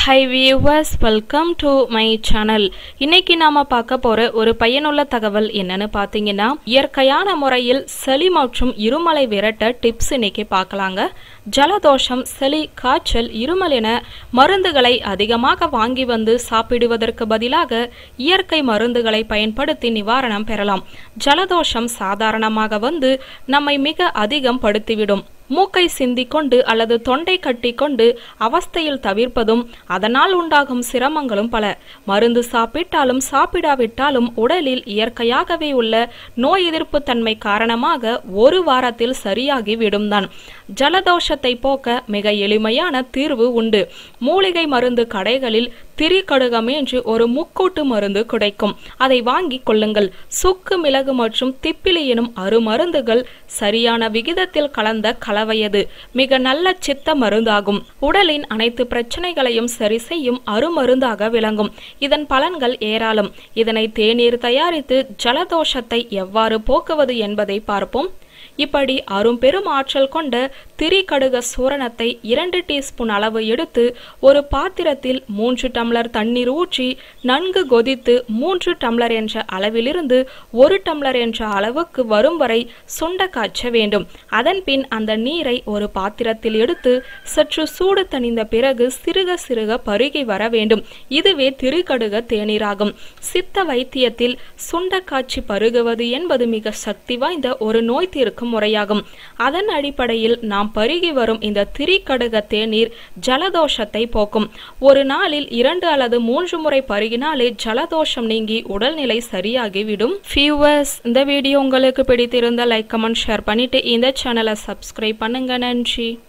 high viewers welcome to my channel இன்னைக்கு நாம பார்க்க போற ஒரு பயனுள்ள தகவல் என்னன்னு பார்த்தீங்கன்னா இயற்கையான முறையில் சளி மற்றும் இருமலை விரட்ட டிப்ஸ் இன்னைக்கு பார்க்கலாங்க ஜலதோஷம் சளி காய்ச்சல் இருமல் என மருந்துகளை அதிகமாக வாங்கி வந்து சாப்பிடுவதற்கு பதிலாக இயற்கை மருந்துகளை பயன்படுத்தி நிவாரணம் பெறலாம் ஜலதோஷம் சாதாரணமாக வந்து நம்மை மிக அதிகம் படுத்திவிடும் மூக்கை சிந்திக்கொண்டு அல்லது தொண்டை கட்டிக்கொண்டு அவஸ்தையில் தவிர்ப்பதும் அதனால் உண்டாகும் சிரமங்களும் பல மருந்து சாப்பிட்டாலும் சாப்பிடாவிட்டாலும் உடலில் இயற்கையாகவே உள்ள நோய் எதிர்ப்பு தன்மை காரணமாக ஒரு வாரத்தில் சரியாகி விடும்தான் ஜலதோஷத்தை போக்க மிக எளிமையான தீர்வு உண்டு மூலிகை மருந்து கடைகளில் திரிகடுகம் என்று ஒரு முக்கூட்டு மருந்து கிடைக்கும் அதை வாங்கி கொள்ளுங்கள் சுக்கு மிளகு மற்றும் திப்பிலி எனும் அருமருந்துகள் சரியான விகிதத்தில் கலந்த கலவையது மிக நல்ல சித்த மருந்தாகும் உடலின் அனைத்து பிரச்சனைகளையும் சரி செய்யும் அருமருந்தாக விளங்கும் இதன் பலன்கள் ஏராளம் இதனை தேநீர் தயாரித்து ஜலதோஷத்தை எவ்வாறு போக்குவது என்பதை பார்ப்போம் இப்படி அரும்பெரும் ஆற்றல் கொண்ட திரிகடுக சூரணத்தை இரண்டு டீஸ்பூன் அளவு எடுத்து ஒரு பாத்திரத்தில் மூன்று டம்ளர் தண்ணீர் ஊற்றி நன்கு கொதித்து மூன்று டம்ளர் என்ற அளவிலிருந்து ஒரு டம்ளர் என்ற அளவுக்கு வரும் வரை சுண்ட காய்ச்ச வேண்டும் அதன் பின் அந்த நீரை ஒரு பாத்திரத்தில் எடுத்து சற்று சூடு தணிந்த பிறகு சிறுக சிறுக பருகி வர வேண்டும் இதுவே திரிகடுக தேநீராகும் சித்த வைத்தியத்தில் சுண்ட காய்ச்சி பருகுவது என்பது மிக சக்தி வாய்ந்த ஒரு நோய் தீர்க்கும் முறையாகும் அதன் அடிப்படையில் நாம் பருகி வரும் இந்த திரிகடுக தேநீர் ஜலதோஷத்தை போக்கும் ஒரு நாளில் இரண்டு அல்லது மூன்று முறை பருகினாலே ஜலதோஷம் நீங்கி உடல்நிலை சரியாகிவிடும் ஃபியூவர்ஸ் இந்த வீடியோ உங்களுக்கு பிடித்திருந்த லைக் கமெண்ட் ஷேர் பண்ணிட்டு இந்த சேனலை சப்ஸ்கிரைப் பண்ணுங்க நன்றி